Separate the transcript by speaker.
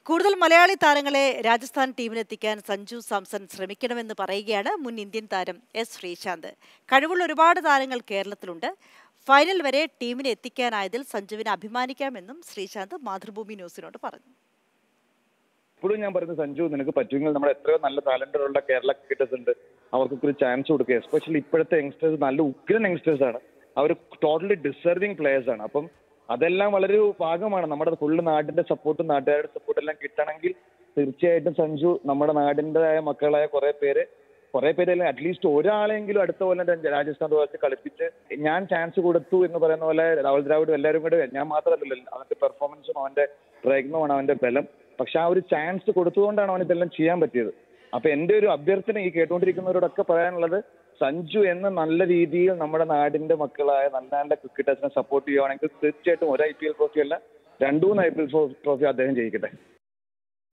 Speaker 1: കൂടുതൽ മലയാളി താരങ്ങളെ രാജസ്ഥാൻ ടീമിലെത്തിക്കാൻ സഞ്ജു സാംസൺ ശ്രമിക്കണമെന്ന് പറയുകയാണ് മുൻ ഇന്ത്യൻ താരം എസ് ശ്രീശാന്ത് കഴിവുള്ള ഒരുപാട് താരങ്ങൾ കേരളത്തിലുണ്ട് ഫൈനൽ വരെ ടീമിനെ എത്തിക്കാനായതിൽ സഞ്ജുവിനെ അഭിമാനിക്കാമെന്നും ശ്രീശാന്ത് മാതൃഭൂമി ന്യൂസിനോട് പറഞ്ഞു
Speaker 2: ഇപ്പോഴും ഞാൻ പറയുന്നത് സഞ്ജു നിനക്ക് പറ്റുമെങ്കിൽ നമ്മുടെ എത്രയോ നല്ല ടാലന്റുള്ള കേരള ക്രിക്കറ്റേഴ്സ് ഉണ്ട് അവർക്കൊക്കെ ഒരു ചാൻസ് കൊടുക്കുക എസ്പെഷ്യലി ഇപ്പോഴത്തെ യങ്സ്റ്റേഴ്സ് നല്ല ഉഗ്രൻ യങ്സ്റ്റേഴ്സ് ആണ് അവർ ടോട്ടലി ഡിസർവിങ് പ്ലേയേഴ്സ് ആണ് അപ്പം അതെല്ലാം വളരെ ഒരു ഭാഗമാണ് നമ്മുടെ ഫുള്ള് നാടിന്റെ സപ്പോർട്ടും നാട്ടുകാരുടെ സപ്പോർട്ടും എല്ലാം കിട്ടണമെങ്കിൽ തീർച്ചയായിട്ടും സഞ്ജു നമ്മുടെ നാടിൻ്റെതായ മക്കളായ കുറെ പേര് കുറെ പേര് അറ്റ്ലീസ്റ്റ് ഒരാളെങ്കിലും അടുത്ത പോലെ രാജസ്ഥാൻ റോയൽസ് കളിപ്പിച്ച് ഞാൻ ചാൻസ് കൊടുത്തു എന്ന് പറയുന്ന പോലെ രാഹുൽ ദ്രാവിഡും എല്ലാവരും കൂടെ ഞാൻ മാത്രമല്ലല്ലോ അവന്റെ പെർഫോമൻസും അവന്റെ പ്രയത്നമാണ് അവന്റെ ബലം പക്ഷെ ആ ഒരു ചാൻസ് കൊടുത്തുകൊണ്ടാണ് അവൻ ഇതെല്ലാം ചെയ്യാൻ പറ്റിയത് അപ്പൊ എന്റെ ഒരു അഭ്യർത്ഥന ഈ കേട്ടുകൊണ്ടിരിക്കുന്നവരോടൊക്കെ പറയാനുള്ളത് സഞ്ജു എന്ന നല്ല രീതിയിൽ നമ്മുടെ നാടിന്റെ മക്കളായ നല്ല നല്ല ക്രിക്കറ്റേഴ്സിനെ സപ്പോർട്ട് ചെയ്യുവാണെങ്കിൽ തീർച്ചയായിട്ടും ഒരു ഐ പി എൽ ട്രോഫി അല്ല രണ്ടു മൂന്ന് ഐ പി എൽ ട്രോഫി അദ്ദേഹം ജയിക്കട്ടെ